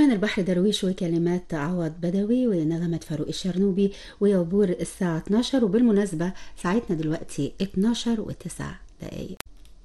ألحان البحر درويش وكلمات عوض بدوي ونغمة فاروق الشرنوبي ويوبور الساعة 12 وبالمناسبة ساعتنا دلوقتي 12 و9 دقايق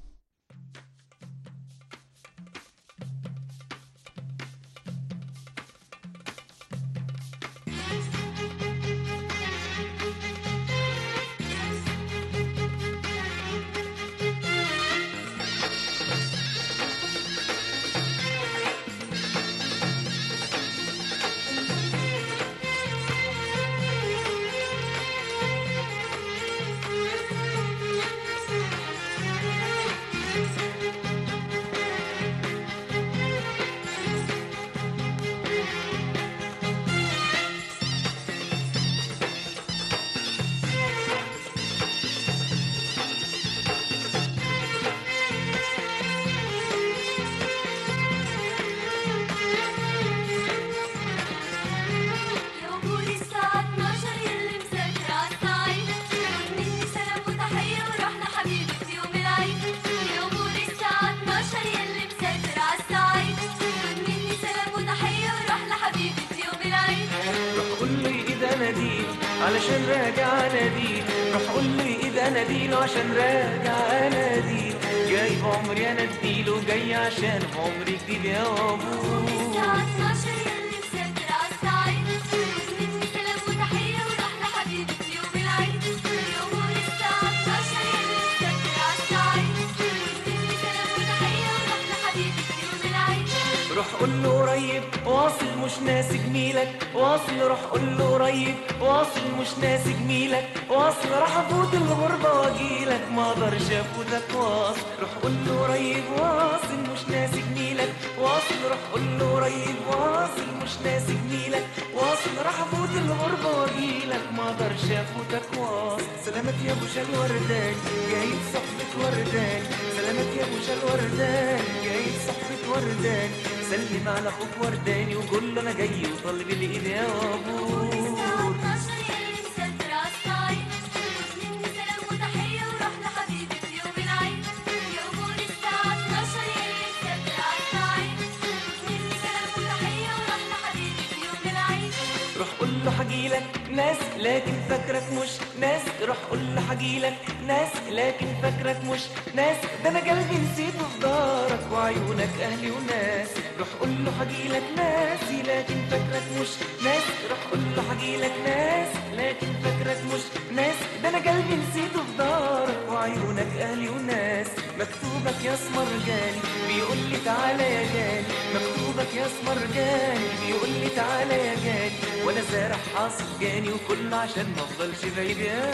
يومون الساعة 12 يلي مسافر عالصعيد خد مني سلام وتحية وروح لحبيبي في يوم العيد يومون الساعة 12 يلي مسافر عالصعيد خد مني سلام وتحية وروح لحبيبي في يوم العيد روح قول لي اذا ناديل علشان راجع اناديل روح قول لي اذا ناديل عشان راجع اناديل جاي بعمري انا اديله جاي عشان عمري جديد يا ابوه الساعة 12 يلي مسافر عالصعيد خد مني سلام وتحية وروح لحبيبي في يوم العيد يومون الساعة 12 يلي مسافر عالصعيد خد مني سلام وتحية وروح لحبيبي في يوم العيد روح قول له قريب واصل مش ناسي جميلك واصل روح قول له قريب واصل مش ناسي جميلك واصل راح افوت الغربة واجيلك ما اقدرش افوتك واصل روح قول له قريب واصل مش ناسي جميلك واصل روح قول له قريب واصل مش ناسي جميلك واصل راح افوت الغربة واجيلك ما اقدرش افوتك واصل سلامات يا ابو شال وردان جايب صحبة وردان سلامات يا ابو شال وردان جايب صحبة وردان سلم على اخوك ورداني وقول له انا جاي وطالب الايد يا ابوه الساعة 12 يلي مسافر عالصعيد خد مني سلام وتحية وروح لحبيبي في يوم العيد يومون الساعة 12 يلي مسافر عالصعيد خد مني سلام وتحية وروح لحبيبي في يوم العيد روح قول له حجيلك ناس لكن فاكرك مش ناس روح قول له حجيلك ناس لكن فاكرك مش ناس ده انا قلبي نسيته في دارك وعيونك اهلي وناس روح قول له حجيلك ناسي لكن فاكرك مش ناس روح قول له حجيلك ناس لكن فاكرك مش ناس ده انا قلبي نسيته في دارك وعيونك اهلي وناس مكتوبك يا اسمر جاني بيقول لي تعالى يا جاني مكتوبك يا اسمر جاني بيقول لي تعالى يا جاني وانا زارع حاصل جاني وكله عشان ما افضلش بعيد يا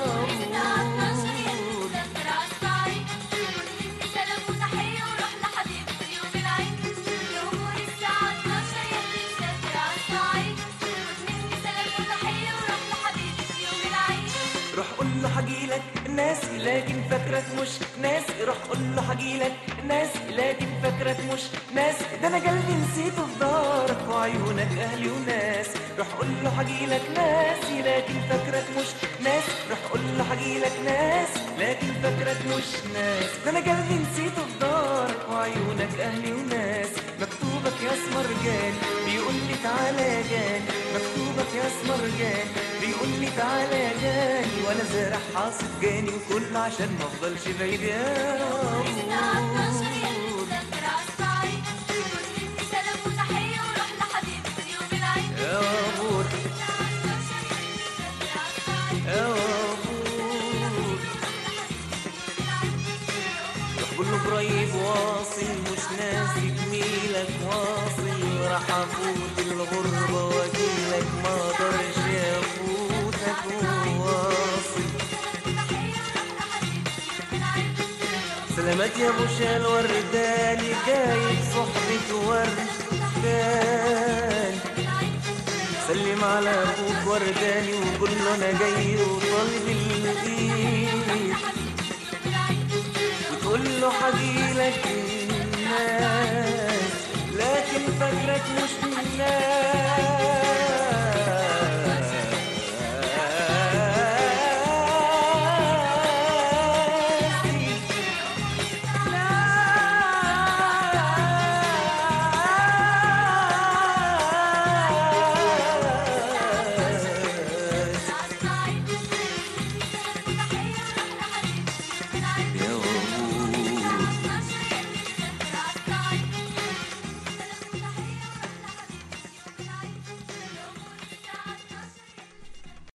الساعة 12 يلي أبوه. مسافر عالصعيد خد مني سلام وتحية وروح لحبيبي في يوم العيد يومون الساعة 12 يلي مسافر عالصعيد خد مني سلام وتحية وروح لحبيبي في يوم العيد روح قول له حجيلك ناس لكن فاكرك مش ناس روح قول له حجيلك ناس لكن فاكرك مش ناس ده انا قلبي نسيته في دارك وعيونك اهلي وناس روح قول له حجيلك ناسي لكن فاكرك مش ناس روح قول له حجيلك ناس لكن فاكرك مش ناس ده انا قلبي نسيته في دارك وعيونك اهلي وناس مكتوبك يا اسمر جاني بيقول لي تعالى يا جاني مكتوبك يا اسمر جاني بيقول لي تعالى يا جاني وانا زارع حاصد جاني وكله عشان ما افضلش بعيد يا الساعة 12 يلي أبوه. مسافر عالصعيد خد مني سلام وتحية وروح لحبيبي في يوم العيد يا أبوه. الساعة 12 يلي مسافر عالصعيد يا أبوه. روح قول له قريب واصل مش ناسي جميلك واصل راح افوت الغربة واجيلك ما اقدرش افوتك واصل سلامات يا ابو شال ورداني جايب صحبة وردان سلم على اخوك ورداني وقول له انا جاي وطالب الايد وتقول له حجيلك الناس لكن فاكرك مش من الناس